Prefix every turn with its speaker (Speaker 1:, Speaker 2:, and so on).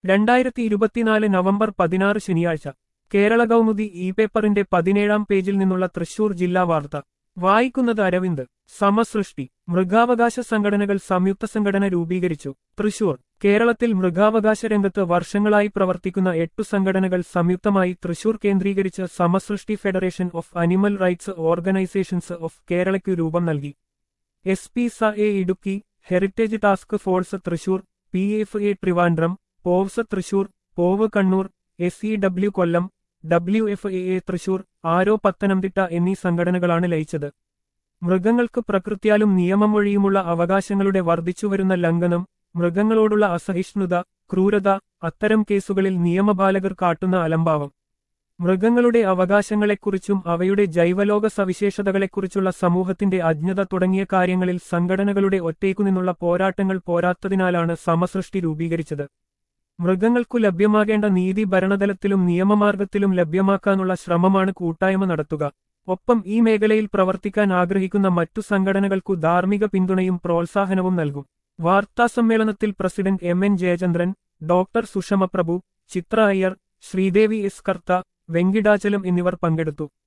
Speaker 1: രണ്ടായിരത്തി ഇരുപത്തിനാല് നവംബർ പതിനാറ് ശനിയാഴ്ച കേരള കൗമുദി ഇ പേപ്പറിന്റെ പതിനേഴാം പേജിൽ നിന്നുള്ള തൃശൂർ ജില്ലാ വാർത്ത വായിക്കുന്നത് അരവിന്ദ് സമസൃഷ്ടി മൃഗാവകാശ സംഘടനകൾ സംയുക്ത സംഘടന രൂപീകരിച്ചു തൃശൂർ കേരളത്തിൽ മൃഗാവകാശ രംഗത്ത് വർഷങ്ങളായി പ്രവർത്തിക്കുന്ന എട്ടു സംഘടനകൾ സംയുക്തമായി തൃശൂർ കേന്ദ്രീകരിച്ച് Samasrishti federation of animal rights organisations of കേരളയ്ക്കു രൂപം നൽകി S P C A Idukki heritage task force Thrissur P F A Trivandrum Paws Thrissur Paw Kannur S E W Kollam W F A A Thrissur Arrow Pathanamthitta എന്നീ സംഘടനകളാണ് ലയിച്ചത് മൃഗങ്ങൾക്ക് പ്രകൃത്യാലും നിയമം വഴിയുമുള്ള അവകാശങ്ങളുടെ വർദ്ധിച്ചുവരുന്ന ലംഘനം മൃഗങ്ങളോടുള്ള അസഹിഷ്ണുത ക്രൂരത അത്തരം കേസുകളിൽ നിയമപാലകർ കാട്ടുന്ന അലംഭാവം മൃഗങ്ങളുടെ അവകാശങ്ങളെക്കുറിച്ചും അവയുടെ ജൈവലോക സവിശേഷതകളെക്കുറിച്ചുള്ള സമൂഹത്തിന്റെ അജ്ഞത തുടങ്ങിയ കാര്യങ്ങളിൽ സംഘടനകളുടെ ഒറ്റയ്ക്കുനിന്നുള്ള പോരാട്ടങ്ങൾ പോരാത്തതിനാലാണ് സമസൃഷ്ടി രൂപീകരിച്ചത് മൃഗങ്ങൾക്കു ലഭ്യമാകേണ്ട നീതി ഭരണതലത്തിലും നിയമമാർഗത്തിലും ലഭ്യമാക്കാനുള്ള ശ്രമമാണ് കൂട്ടായ്മ നടത്തുക ഒപ്പം ഈ മേഖലയിൽ പ്രവർത്തിക്കാൻ ആഗ്രഹിക്കുന്ന മറ്റു സംഘടനകൾക്കു ധാർമ്മിക പിന്തുണയും പ്രോത്സാഹനവും നൽകും വാർത്താസമ്മേളനത്തിൽ president M N Jayachandran doctor Sushama Prabhu Chithra Iyer Sreedevi S Kartha Venkitachalam എന്നിവർ പങ്കെടുത്തു